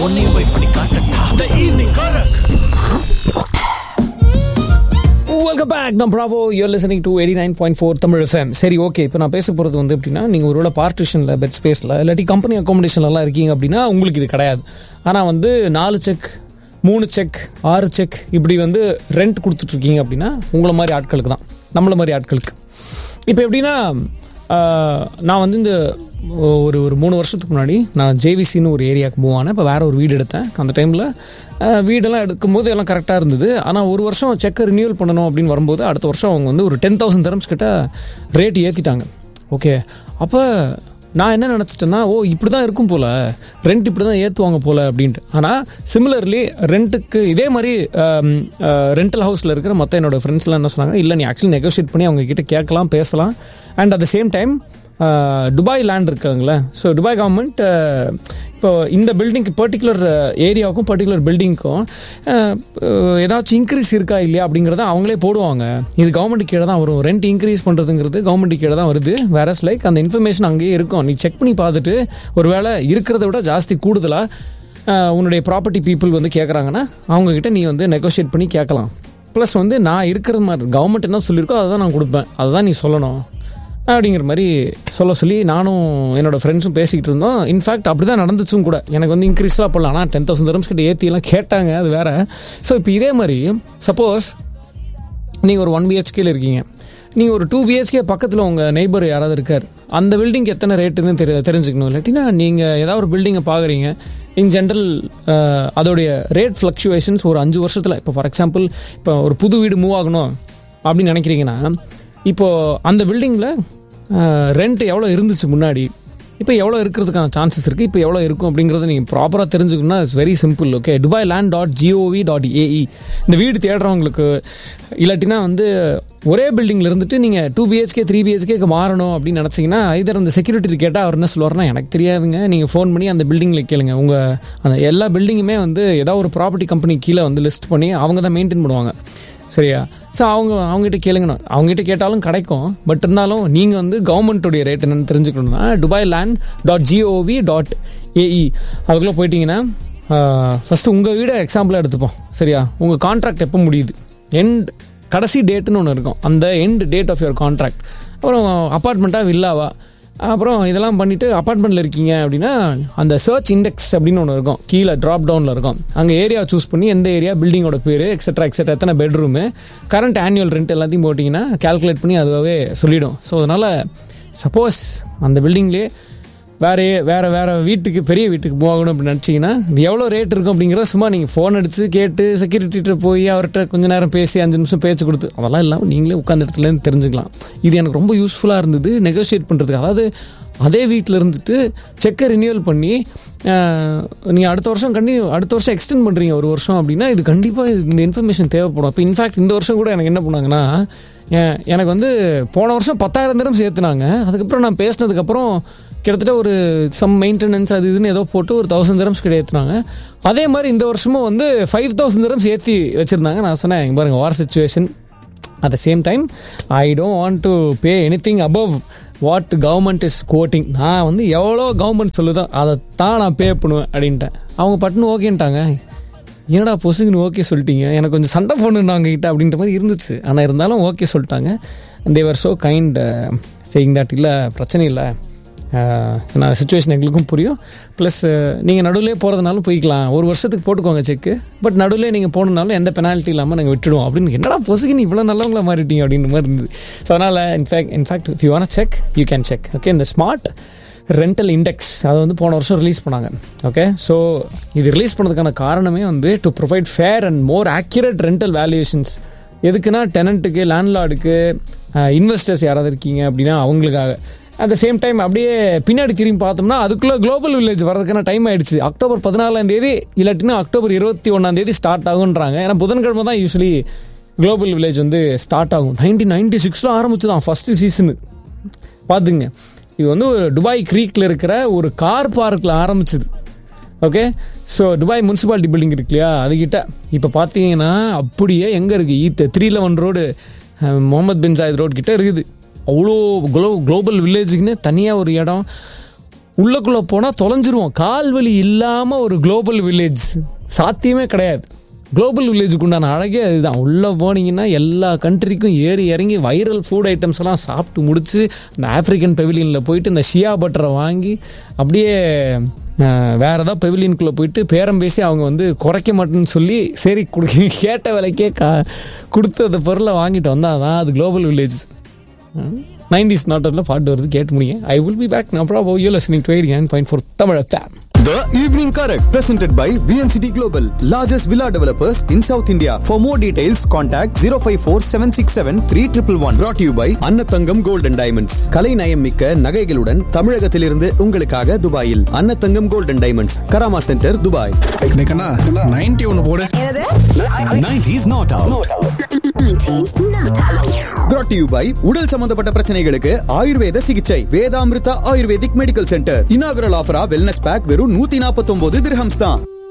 உன்னையும் போய் பண்ணி காட்டட்டா the Evening Correct welcome back நான் Bravo you're listening to eighty nine point four Tamil FM சரி ஓகே இப்போ நான் பேச போகிறது வந்து எப்படின்னா நீங்கள் ஒருவேளை பார்ட்டிஷனில் பெட் ஸ்பேஸில் இல்லாட்டி கம்பெனி அக்காமடேஷன்லாம் இருக்கீங்க அப்படின்னா உங்களுக்கு இது கிடையாது ஆனால் வந்து நாலு செக் மூணு செக் ஆறு செக் இப்படி வந்து ரெண்ட் கொடுத்துட்ருக்கீங்க அப்படின்னா உங்களை மாதிரி ஆட்களுக்கு தான் நம்மள மாதிரி ஆட்களுக்கு இப்போ எப்படின்னா ஆஹ், நான் வந்து இந்த ஒரு ஒரு மூணு வருஷத்துக்கு முன்னாடி நான் ஜேவிசின்னு ஒரு ஏரியாவுக்கு மூவ் ஆனேன் இப்போ வேற ஒரு வீடு எடுத்தேன் அந்த டைமில் வீடெல்லாம் எடுக்கும்போது எல்லாம் கரெக்டாக இருந்தது ஆனால் ஒரு வருஷம் செக்கை ரினியூவல் பண்ணணும் அப்படின்னு வரும்போது அடுத்த வருஷம் அவங்க வந்து ஒரு டென் தௌசண்ட் தரம்ஸ் கிட்ட ரேட் ஏற்றிட்டாங்க ஓகே அப்போ நான் என்ன நினச்சிட்டேன்னா ஓ இப்படி தான் இருக்கும் போல் ரெண்ட் இப்படி தான் ஏற்றுவாங்க போல் அப்படின்ட்டு ஆனால் சிமிலர்லி ரெண்ட்டுக்கு இதே மாதிரி ரெண்டல் ஹவுஸில் இருக்கிற மற்ற என்னோட ஃப்ரெண்ட்ஸ்லாம் என்ன சொன்னாங்க இல்லை நீ ஆக்சுவலி நெகோஷியேட் பண்ணி அவங்க கிட்ட கேட்கலாம் பேசலாம் and at the same time Dubai Land இருக்காங்களே ஸோ துபாய் கவர்மெண்ட் இப்போ இந்த பில்டிங்க்கு பர்டிகுலர் ஏரியாவுக்கும் பர்டிகுலர் பில்டிங்க்கும் ஏதாச்சும் இன்க்ரீஸ் இருக்கா இல்லையா அப்படிங்கிறத அவங்களே போடுவாங்க இது கவர்மெண்ட் கீழே தான் வரும் ரெண்ட் இன்க்ரீஸ் பண்ணுறதுங்கிறது கவர்மெண்ட் கீழே தான் வருது வேற லைக் அந்த இன்ஃபர்மேஷன் அங்கேயே இருக்கும் நீ செக் பண்ணி பார்த்துட்டு ஒருவேளை இருக்கிறத விட ஜாஸ்தி கூடுதலாக உன்னுடைய ப்ராப்பர்ட்டி பீப்புள் வந்து கேட்குறாங்கன்னா அவங்கக்கிட்ட நீ வந்து நெகோஷியேட் பண்ணி கேட்கலாம் ப்ளஸ் வந்து நான் இருக்கிற மாதிரி கவர்மெண்ட் என்ன சொல்லியிருக்கோ அதை தான் நான் கொடுப்பேன் அதை தான் நீ சொல்லணும் அப்படிங்கிற மாதிரி சொல்ல சொல்லி நானும் என்னோட ஃப்ரெண்ட்ஸும் பேசிக்கிட்டு இருந்தோம் இன்ஃபேக்ட் அப்படி தான் நடந்துச்சும் கூட எனக்கு வந்து இன்க்ரீஸ்லாம் பண்ணலாம் ஆனால் டென் தௌசண்ட் தரம்ஸ் கிட்ட ஏற்றிலாம் கேட்டாங்க அது வேற ஸோ இப்போ இதே மாதிரி சப்போஸ் நீங்கள் ஒரு ஒன் பிஹெச்கேல இருக்கீங்க நீங்கள் ஒரு டூ பிஹெச்கே பக்கத்தில் உங்கள் நெய்பர் யாராவது இருக்கார் அந்த பில்டிங் எத்தனை ரேட்டுன்னு தெரி தெரிஞ்சுக்கணும் இல்லாட்டினா நீங்கள் ஏதாவது ஒரு பில்டிங்கை பார்க்குறீங்க இன் ஜென்ரல் அதோடைய ரேட் ஃப்ளக்சுவேஷன்ஸ் ஒரு அஞ்சு வருஷத்தில் இப்போ ஃபார் எக்ஸாம்பிள் இப்போ ஒரு புது வீடு மூவ் ஆகணும் அப்படின்னு நினைக்கிறீங்கன்னா இப்போது அந்த பில்டிங்கில் ரெண்ட் எவ்வளோ இருந்துச்சு முன்னாடி இப்போ எவ்வளோ இருக்கிறதுக்கான சான்சஸ் இருக்குது இப்போ எவ்வளோ இருக்கும் அப்படிங்கிறத நீங்கள் ப்ராப்பராக தெரிஞ்சுக்கணும்னா it's very simple okay Dubai Land dot GOV dot AE இந்த வீடு தேடுறவங்களுக்கு இல்லாட்டினா வந்து ஒரே பில்டிங்கில் இருந்துட்டு நீங்கள் டூ பிஹெச்கே த்ரீ பிஹெச்கேக்கு மாறணும் அப்படின்னு நினச்சிங்கன்னா இதர் அந்த செக்யூரிட்டி கேட்டால் அவர் என்ன சொல்லுவார்னா எனக்கு தெரியாதுங்க நீங்கள் ஃபோன் பண்ணி அந்த பில்டிங்கில் கேளுங்க உங்கள் அந்த எல்லா பில்டிங்குமே வந்து ஏதாவது ஒரு ப்ராப்பர்ட்டி கம்பெனி கீழே வந்து லிஸ்ட் பண்ணி அவங்க தான் மெயின்டைன் பண்ணுவாங்க சரியா ஸோ அவங்க அவங்ககிட்ட கேளுங்கண்ணா அவங்ககிட்ட கேட்டாலும் கிடைக்கும் பட் இருந்தாலும் நீங்கள் வந்து கவர்மெண்ட்டுடைய ரேட் என்னன்னு தெரிஞ்சுக்கணும்னா Dubai Land dot GOV dot AE அதுக்குள்ளே போயிட்டீங்கன்னா ஃபஸ்ட்டு உங்கள் வீடை எக்ஸாம்பிளாக எடுத்துப்போம் சரியா உங்கள் கான்ட்ராக்ட் எப்போ முடியுது எண்ட் கடைசி டேட்டுன்னு ஒன்று இருக்கும் அந்த end date of your contract அப்புறம் அப்பார்ட்மெண்ட்டாக வில்லாவா அப்புறம் இதெல்லாம் பண்ணிவிட்டு அப்பார்ட்மெண்ட்டில் இருக்கீங்க அப்படின்னா அந்த சர்ச் இண்டெக்ஸ் அப்படின்னு ஒன்று இருக்கும் கீழே ட்ராப் டவுனில் இருக்கும் அங்கே ஏரியா சூஸ் பண்ணி எந்த ஏரியா பில்டிங்கோட பேர் எக்ஸெட்ரா எக்ஸெட்ரா எத்தனை பெட்ரூமு கரண்ட் ஆனுவல் ரெண்ட் எல்லாத்தையும் போட்டிங்கன்னா கால்குலேட் பண்ணி அதுவாகவே சொல்லிடும் ஸோ அதனால் சப்போஸ் அந்த பில்டிங்லேயே வேறு வேறு வேறு வீட்டுக்கு பெரிய வீட்டுக்கு போகணும் அப்படின்னு நினச்சிங்கன்னா இது எவ்வளோ ரேட் இருக்கும் அப்படிங்கிறத சும்மா நீங்கள் ஃபோன் அடித்து கேட்டு செக்யூரிட்டிகிட்ட போய் அவர்கிட்ட கொஞ்ச நேரம் பேசி அஞ்சு நிமிஷம் பேச்சு கொடுத்து அதெல்லாம் இல்லாமல் நீங்களே உட்காந்த இடத்துலேருந்து தெரிஞ்சுக்கலாம் இது எனக்கு ரொம்ப யூஸ்ஃபுல்லாக இருந்தது நெகோஷியேட் பண்ணுறதுக்கு அதாவது அதே வீட்டில் இருந்துட்டு செக்கை ரினியூவல் பண்ணி நீங்கள் அடுத்த வருஷம் கண்டினியூ அடுத்த வருஷம் எக்ஸ்டெண்ட் பண்ணுறீங்க ஒரு வருஷம் அப்படின்னா இது கண்டிப்பாக இந்த இன்ஃபர்மேஷன் தேவைப்படும் இப்போ இன்ஃபேக்ட் இந்த வருஷம் கூட எனக்கு என்ன பண்ணாங்கன்னா எ- எனக்கு வந்து போன வருஷம் பத்தாயிரம் தரம் சேர்த்துனாங்க அதுக்கப்புறம் நான் பேசினதுக்கப்புறம் கிட்டத்தட்ட ஒரு சம் மெயின்டெனன்ஸ் அது இதுன்னு ஏதோ போட்டு ஒரு தௌசண்ட் தரம்ஸ் கிட்ட ஏற்றுனாங்க அதே மாதிரி இந்த வருஷமும் வந்து ஃபைவ் தௌசண்ட் தரம்ஸ் ஏற்றி வச்சுருந்தாங்க நான் சொன்னேன் இங்க பாருங்க war situation at the same time I don't want to pay anything above what government is quoting நான் வந்து எவ்வளோ கவர்மெண்ட் சொல்லுதோ அதை தான் நான் பே பண்ணுவேன் அப்படின்ட்டேன் அவங்க பட்டுன்னு ஓகேன்ட்டாங்க என்னடா பொசுக்குன்னு ஓகே சொல்லிட்டீங்க எனக்கு கொஞ்சம் சண்டை போடணுன்னாங்க கிட்ட அப்படின்ற மாதிரி இருந்துச்சு ஆனால் இருந்தாலும் ஓகே சொல்லிட்டாங்க they were so kind saying that இல்லை பிரச்சனை இல்லை நான் சுச்சுவேஷன் எங்களுக்கும் புரியும் ப்ளஸ் நீங்கள் நடுவிலே போகிறதுனாலும் போய்க்கலாம் ஒரு வருஷத்துக்கு போட்டுக்கோங்க செக்கு பட் நடுவிலே நீங்கள் போனதுனாலும் எந்த பெனால்ட்டி இல்லாமல் நாங்கள் விட்டுடுவோம் அப்படின்னு என்னடா பொசுக்கு நீ இவ்வளோ நல்லவங்களா மாறிட்டீங்க அப்படின்ற மாதிரி இருந்தது ஸோ அதனால் in fact in fact if you want check you can check okay இந்த ஸ்மார்ட் ரெண்டல் இண்டெக்ஸ் அதை வந்து போன வருஷம் ரிலீஸ் பண்ணாங்க ஓகே ஸோ இது ரிலீஸ் பண்ணதுக்கான காரணமே வந்து to provide fair and more accurate rental valuations எதுக்குன்னா டெனண்ட்டுக்கு லேண்ட்லார்டுக்கு இன்வெஸ்டர்ஸ் யாராவது இருக்கீங்க அப்படின்னா அவங்களுக்காக அட் த சேம் டைம் அப்படியே பின்னாடி திரும்பி பார்த்தோம்னா அதுக்குள்ளே குளோபல் வில்லேஜ் வரதுக்கான டைம் ஆயிடுச்சு அக்டோபர் பதினாலாம் தேதி இல்லாட்டினா அக்டோபர் இருபத்தி ஒன்றாம் தேதி ஸ்டார்ட் ஆகுன்றாங்க ஏன்னா புதன்கிழமை தான் யூஸ்வலி குளோபல் வில்லேஜ் வந்து ஸ்டார்ட் ஆகும் நைன்டீன் நைன்டி சிக்ஸில் ஆரம்பிச்சு தான் ஃபஸ்ட்டு சீசனு பார்த்துங்க இது வந்து ஒரு துபாய் க்ரீக்கில் இருக்கிற ஒரு கார் பார்க்கில் ஆரம்பிச்சது okay so Dubai Municipality building இருக்கு இல்லையா அதுக்கிட்ட இப்போ பார்த்தீங்கன்னா அப்படியே எங்கே இருக்குது E three eleven road Mohammed bin Zayed road கிட்ட இருக்குது அவ்வளோ குளோ குளோபல் வில்லேஜுக்குன்னு தனியாக ஒரு இடம் உள்ளக்குள்ளே போனால் தொலைஞ்சிருவோம் கால் வலி இல்லாமல் ஒரு குளோபல் வில்லேஜ் சாத்தியமே கிடையாது குளோபல் வில்லேஜுக்கு உண்டான அழகே அதுதான் உள்ளே போனீங்கன்னா எல்லா கண்ட்ரிக்கும் ஏறி இறங்கி வைரல் ஃபுட் ஐட்டம்ஸ் எல்லாம் சாப்பிட்டு முடிச்சு இந்த ஆஃப்ரிக்கன் பெவிலியனில் போயிட்டு இந்த ஷியா பட்டரை வாங்கி அப்படியே அஹ், வேற ஏதாவது பெவிலியனுக்குள்ளே போயிட்டு பேரம் பேசி அவங்க வந்து குறைக்க மாட்டேன்னு சொல்லி சரி குடு கேட்ட விலைக்கே கா கொடுத்து அந்த பொருளை வாங்கிட்டு வந்தால் தான் அது குளோபல் வில்லேஜ் நைன்டிஸ் நாட்டில் பாட்டு வருது கேட்டு முடியுங்க ஐ வில் பி பேக் அப்புறம் you listening to eight nine point four Tamil FM The Evening Correct, presented by VNCT Global, largest villa developers in South India. For more details, contact 054 767 3111. Brought to you by Annathangam Gold and Diamonds. கலை நயம் மிக்க நகைகளுடன் தமிழகத்திலிருந்து உங்களுக்காக துபாயில் Annathangam Gold and Diamonds, Karama Centre Dubai கண்ணா ninety ஒன்னு போடு என்னது nineties not out brought to you by உடல் சம்பந்தப்பட்ட பிரச்சனைகளுக்கு ஆயுர்வேத சிகிச்சை Vedamrutha Ayurvedic medical centre inaugural ஆஃபரா வெல்னஸ் பேக் வெறும் நூத்தி நாற்பத்தி ஒன்பது திரஹம்ஸ் தான்